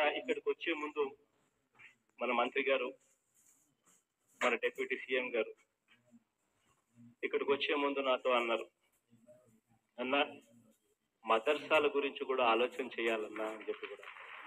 ఇక్కడికి వచ్చే ముందు మన మంత్రి గారు మన డిప్యూటీ సీఎం గారు ఇక్కడికి వచ్చే ముందు నాతో అన్నారు అన్న మదర్సాల గురించి కూడా ఆలోచన చేయాలన్నా అని చెప్పి కూడా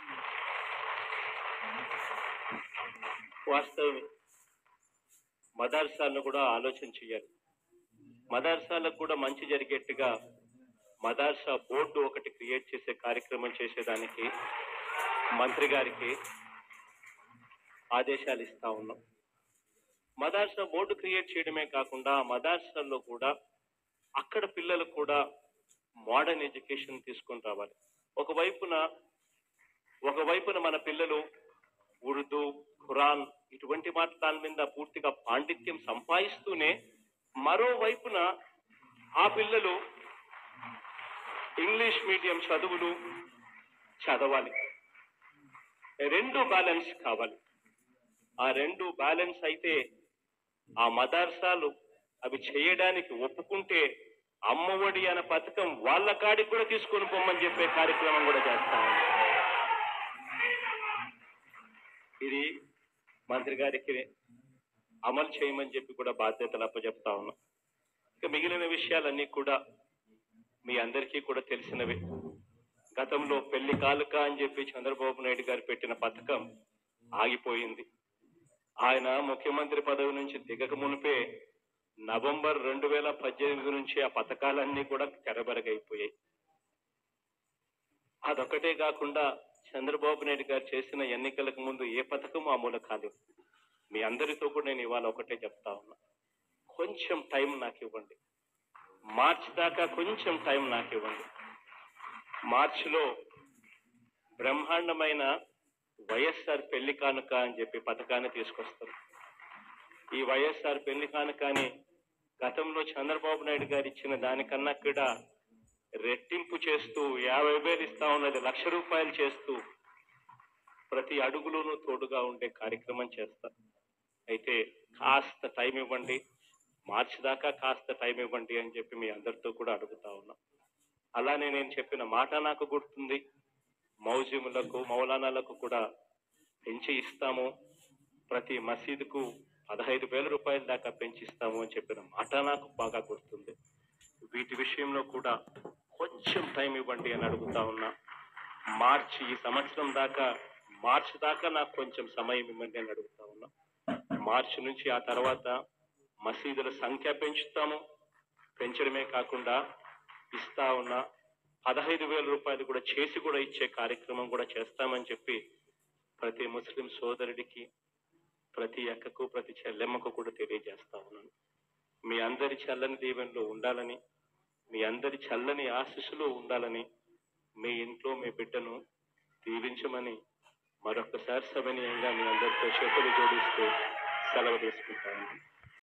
వాస్తవమే మదర్సాలను కూడా ఆలోచన చేయాలి మదర్సాలకు కూడా మంచి జరిగేట్టుగా మదర్సా బోర్డు ఒకటి క్రియేట్ చేసే కార్యక్రమం చేసేదానికి మంత్రి గారికి ఆదేశాలు ఇస్తా ఉన్నాం మదర్సా బోర్డు క్రియేట్ చేయడమే కాకుండా మదర్సాల్లో కూడా అక్కడ పిల్లలు కూడా మోడర్న్ ఎడ్యుకేషన్ తీసుకొని రావాలి ఒకవైపున ఒకవైపున మన పిల్లలు ఉర్దూ ఖురాన్ ఇటువంటి మాటల మీద పూర్తిగా పాండిత్యం సంపాదిస్తూనే మరోవైపున ఆ పిల్లలు ఇంగ్లీష్ మీడియం చదువులు చదవాలి రెండు బ్యాలెన్స్ కావాలి ఆ రెండు బ్యాలెన్స్ అయితే ఆ మదర్సాలు అవి చేయడానికి ఒప్పుకుంటే అమ్మఒడి అనే పథకం వాళ్ళ కాడికి కూడా తీసుకొని పోమని చెప్పే కార్యక్రమం కూడా చేస్తాము ఇది మంత్రి గారికి అమలు చేయమని చెప్పి కూడా బాధ్యతలు అప్పచెప్తా ఉన్నాం ఇక మిగిలిన విషయాలన్నీ కూడా మీ అందరికీ కూడా తెలిసినవే గతంలో పెళ్లి కాలుక అని చెప్పి చంద్రబాబు నాయుడు గారు పెట్టిన పథకం ఆగిపోయింది ఆయన ముఖ్యమంత్రి పదవి నుంచి దిగక మునిపే నవంబర్ రెండు వేల పద్దెనిమిది నుంచి ఆ పథకాలన్నీ కూడా తెరబెరగైపోయాయి అదొకటే కాకుండా చంద్రబాబు నాయుడు గారు చేసిన ఎన్నికలకు ముందు ఏ పథకం అమలు కాలేదు మీ అందరితో కూడా నేను ఇవాళ ఒకటే చెప్తా ఉన్నా కొంచెం టైం నాకు ఇవ్వండి మార్చి దాకా కొంచెం టైం నాకు ఇవ్వండి మార్చిలో బ్రహ్మాండమైన వైఎస్ఆర్ పెళ్లి కానుక అని చెప్పి పథకాన్ని తీసుకొస్తారు ఈ వైఎస్ఆర్ పెళ్లి కానుకని గతంలో చంద్రబాబు నాయుడు గారు ఇచ్చిన దానికన్నా కూడా రెట్టింపు చేస్తూ యాభై వేలు ఇస్తా ఉన్నది లక్ష రూపాయలు చేస్తూ ప్రతి అడుగులోనూ తోడుగా ఉండే కార్యక్రమం చేస్తారు అయితే కాస్త టైం ఇవ్వండి మార్చి దాకా కాస్త టైం ఇవ్వండి అని చెప్పి మీ అందరితో కూడా అడుగుతా ఉన్నా అలానే నేను చెప్పిన మాట నాకు గుర్తుంది మౌజిములకు మౌలానాలకు కూడా పెంచి ఇస్తాము ప్రతి మసీదుకు పదహైదు వేల రూపాయల దాకా పెంచిస్తాము అని చెప్పిన మాట నాకు బాగా గుర్తుంది వీటి విషయంలో కూడా కొంచెం టైం ఇవ్వండి అని అడుగుతా ఉన్నా మార్చి ఈ సంవత్సరం దాకా మార్చి దాకా నాకు కొంచెం సమయం ఇవ్వండి అని అడుగుతా ఉన్నా మార్చి నుంచి ఆ తర్వాత మసీదుల సంఖ్య పెంచుతాము పెంచడమే కాకుండా ఇస్తా ఉన్న పదహైదు వేల రూపాయలు కూడా చేసి కూడా ఇచ్చే కార్యక్రమం కూడా చేస్తామని చెప్పి ప్రతి ముస్లిం సోదరుడికి ప్రతి అక్కకు ప్రతి చెల్లెమ్మకు కూడా తెలియజేస్తా ఉన్నాను మీ అందరి చల్లని దీవెనలో ఉండాలని మీ అందరి చల్లని ఆశీస్సులు ఉండాలని మీ ఇంట్లో మీ బిడ్డను దీవించమని మరొకసారి సభనీయంగా మీ అందరితో చేతులు జోడిస్తూ సెలవు తీసుకుంటాను